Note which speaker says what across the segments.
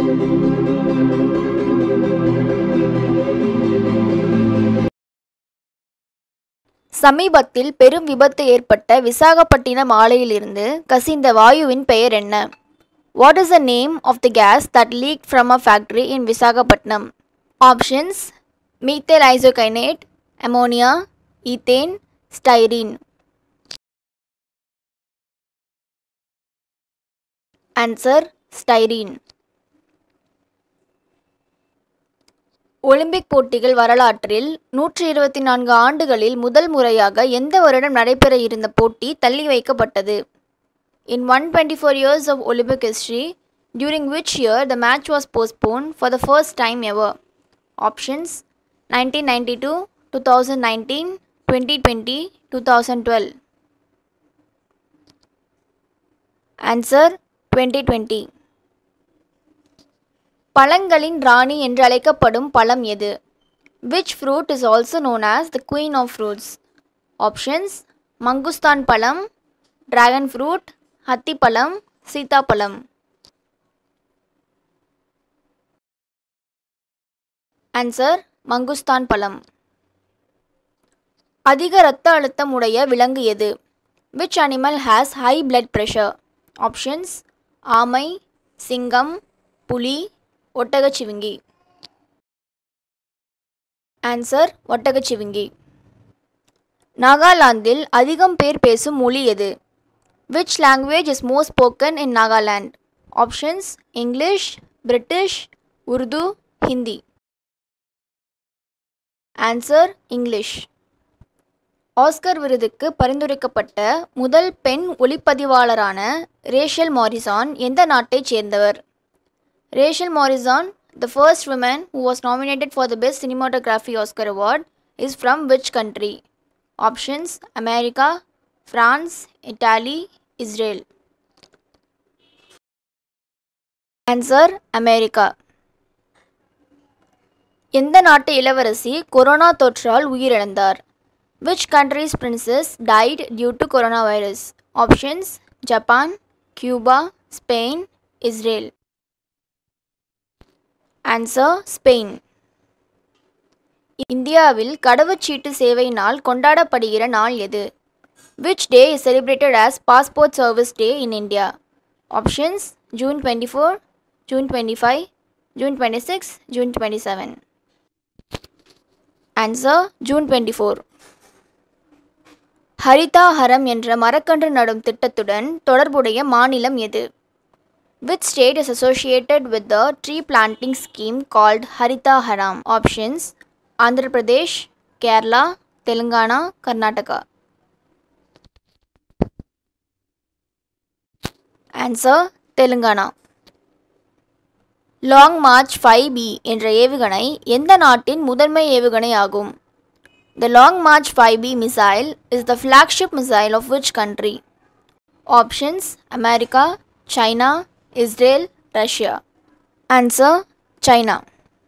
Speaker 1: சமீபத்தில் பெரும் விபத்து ஏற்பட்ட விசாகப்பட்டினம் ஆலையிலிருந்து கசிந்த வாயுவின் பெயர் என்ன what is the name of the gas that leak from a factory in Visakhapatnam options methyl isocyanate ammonia ethane styrene answer styrene Olympic போட்டிகள் வரலாற்றில் நூற்றி இருபத்தி நான்கு ஆண்டுகளில் முதல் முறையாக எந்த வருடம் நடைபெற இருந்த போட்டி தள்ளி வைக்கப்பட்டது in one twenty four years of Olympic history during which year the match was postpone for the first time ever options nineteen ninety two two thousand nineteen twenty twenty two thousand twelve answer twenty twenty பழங்களின் ராணி என்று அழைக்கப்படும் பழம் எது which fruit is also known as the queen of fruits options mangosteen பழம் dragon fruit அத்திப்பழம் சீதாப்பழம் answer மங்குஸ்தான் பழம் அதிக இரத்த அழுத்தம் உடைய விலங்கு எது which animal has high blood pressure options ஆமை சிங்கம் புலி ஒட்டகச்சிவிங்கி ஆன்சர் ஒட்டகச்சிவிங்கி நாகாலாந்தில் அதிகம் பேர் பேசும் மொழி எது which language is most spoken in Nagaland options English British Urdu Hindi answer English Oscar விருதுக்கு பரிந்துரைக்கப்பட்ட முதல் பெண் ஒளிப்பதிவாளரான ரேஷல் மாரிசான் எந்த நாட்டைச் சேர்ந்தவர் Rachel Morrison the first woman who was nominated for the Best Cinematography Oscar Award is from which country? Options America, France, Italy, Israel. Answer America. எந்த நாட்டு இளவரசி கொரோனா தொற்றால் உயிரிழந்தார் which country's princess died due to coronavirus options Japan Cuba Spain Israel answer Spain இந்தியாவில் கடவுச்சீட்டு சேவை நாள் கொண்டாடப்படுகிற நாள் எது which day is celebrated as passport service day in India options June twenty four June twenty five June twenty six June twenty seven answer June twenty four Haritha Haram என்ற மரக்கன்று நடும் திட்டத்துடன் தொடர்புடைய மாநிலம் எது Which state is associated with the tree planting scheme called Harita Haram? Options Andhra Pradesh, Kerala, Telangana, Karnataka. Answer Telangana. Long march five B என்ற ஏவுகணை எந்த நாட்டின் முதன்மை ஏவுகணை ஆகும் the long march five B missile is the flagship missile of which country options America China Israel Russia answer China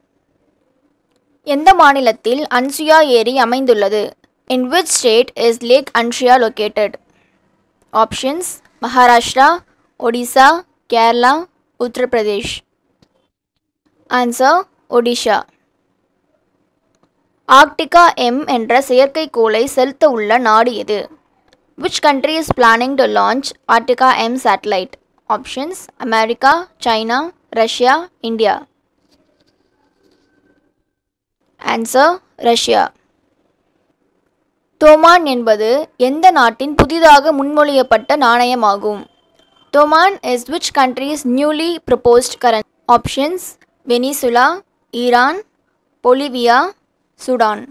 Speaker 1: எந்த மாநிலத்தில் அன்சுயா ஏரி அமைந்துள்ளது in which state is lake Ansupa located options Maharashtra Odisha Kerala Uttar Pradesh answer Odisha Arktika M என்ற செயற்கைக்கோளை செலுத்த உள்ள நாடு எது which country is planning to launch Arktika M satellite options America China Russia India answer Russia toman என்பது எந்த நாட்டின் புதிதாக முன்மொழியப்பட்ட நாணயமாகும் toman is which country's newly proposed current options Venezuela Iran Bolivia Sudan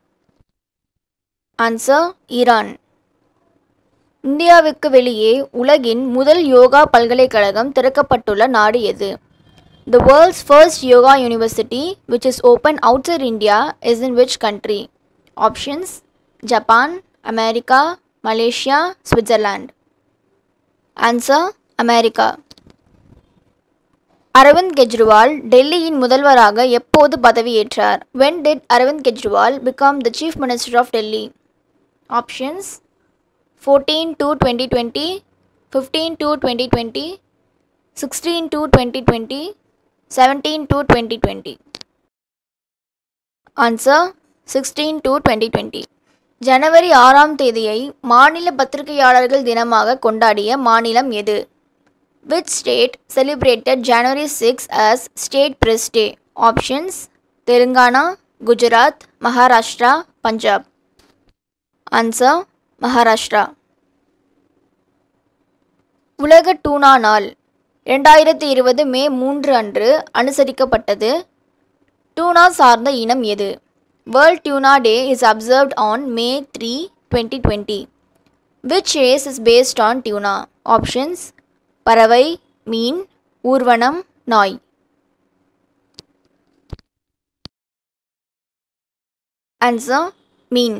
Speaker 1: answer Iran இந்தியாவுக்கு வெளியே உலகின் முதல் யோகா பல்கலைக்கழகம் திறக்கப்பட்டுள்ள நாடு எது the world's first yoga university which is open outside India is in which country options Japan America Malaysia Switzerland answer America Arvind Kejriwal டெல்லியின் முதல்வராக எப்போது பதவியேற்றார் when did Arvind Kejriwal become the chief minister of Delhi options fourteen two twenty twenty fifteen two twenty twenty sixteen two twenty twenty seventeen two twenty twenty answer sixteen two twenty twenty ஜனவரி ஆறாம் தேதியை மாநில பத்திரிகையாளர்கள் தினமாக கொண்டாடிய மாநிலம் எது which state celebrated January six as state press day options Telangana Gujarat Maharashtra Punjab answer Maharashtra உலக டூனா நாள் இரண்டாயிரத்தி இருபது மே மூன்று அன்று அனுசரிக்கப்பட்டது டூனா சார்ந்த இனம் எது world tuna day is observed on May three twenty twenty which race is based on tuna options பறவை மீன் ஊர்வனம் நாய் ஆன்சர் மீன்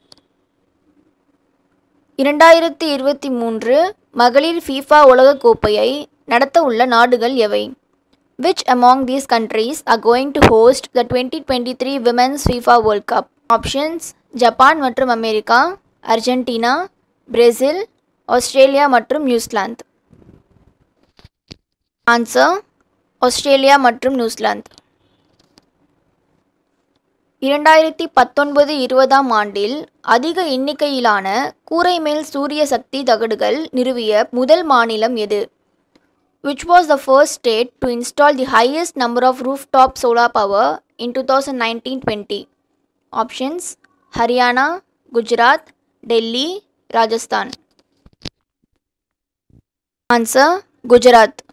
Speaker 1: இரண்டாயிரத்தி இருபத்தி மூன்று மகளிர் ஃபீஃபா உலகக் கோப்பையை நடத்த உள்ள நாடுகள் எவை which among these countries are going to host the twenty twenty three women's FIFA world cup options Japan மற்றும் அமெரிக்கா அர்ஜென்டினா பிரேசில் ஆஸ்திரேலியா மற்றும் நியூசிலாந்து ஆன்சர் ஆஸ்திரேலியா மற்றும் நியூசிலாந்து இரண்டாயிரத்தி பத்தொன்பது இருபதாம் ஆண்டில் அதிக எண்ணிக்கையிலான கூரை மேல் சூரிய சக்தி தகடுகள் நிறுவிய முதல் மாநிலம் எது which was the first state to install the highest number of roof top solar power in two thousand nineteen twenty options Haryana Gujarat Delhi Rajasthan answer Gujarat